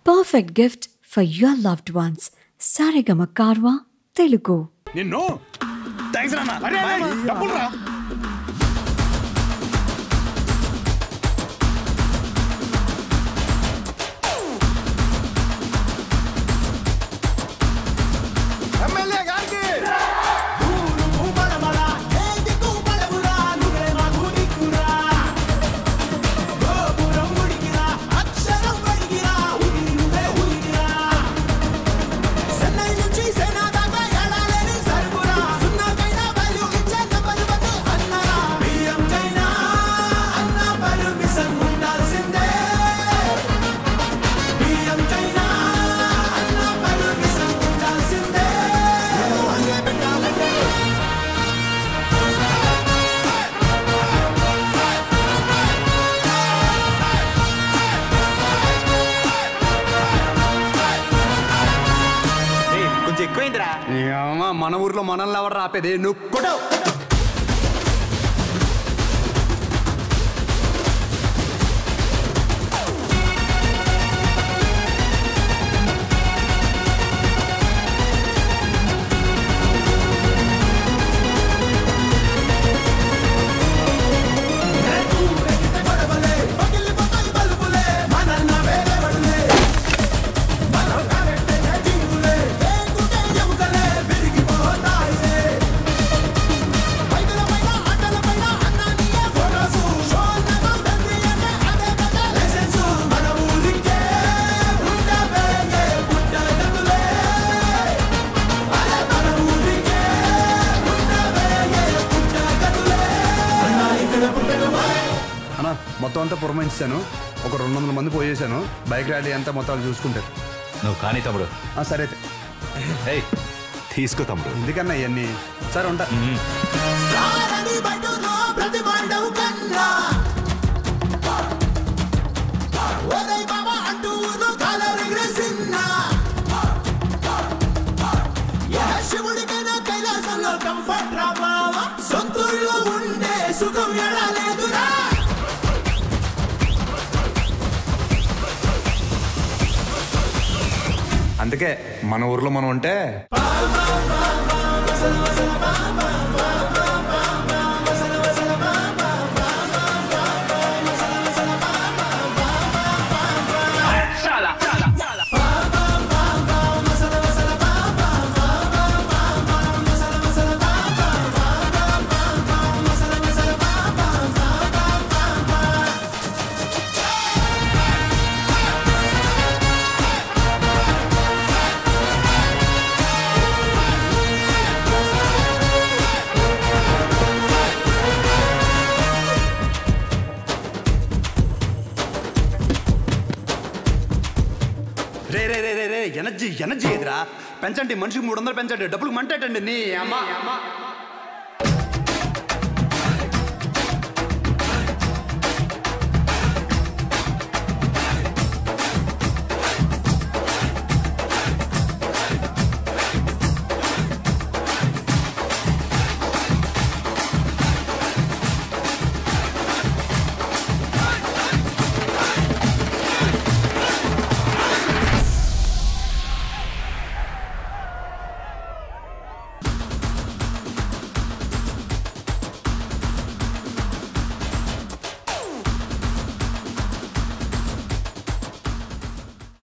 perfect gift for your loved ones. Sarigama Karwa, Telugu. నిన్ను thanks నాన్న డబ్బులు రా ఎమ్మెల్యే గారికి కొంచెం ఎక్కువైందిరా ఏమ్మా, మన ఊర్లో మనల్ని ఎవరు రాపేది నువ్వు కొట్టావు అన్న మొత్తం అంతా పురమాయించాను ఒక రెండు వందల మంది పోయేసాను బైక్ ర్యాలీ అంతా మొత్తం వాళ్ళు చూసుకుంటారు నువ్వు కానీ తమ్ముడు ఆ, సరే అయితే ఏయ్ తీసుకో తమ్ముడు ఎందుకన్నా ఇవన్నీ సరే ఉంటా శివుడికైనా కైలాసంలో కంఫర్ట్ రా బావా సొంతూరులో ఉండే సుఖం ఎడా లేదురా అందుకే మన ఊర్లో మనం ఉంటే రే రే రే రే రే ఎనర్జీ ఎనర్జీ ఎదురా పెంచండి మనిషికి మూడు వందలు పెంచండి డబ్బులు మంటేటండి నీ అమ్మ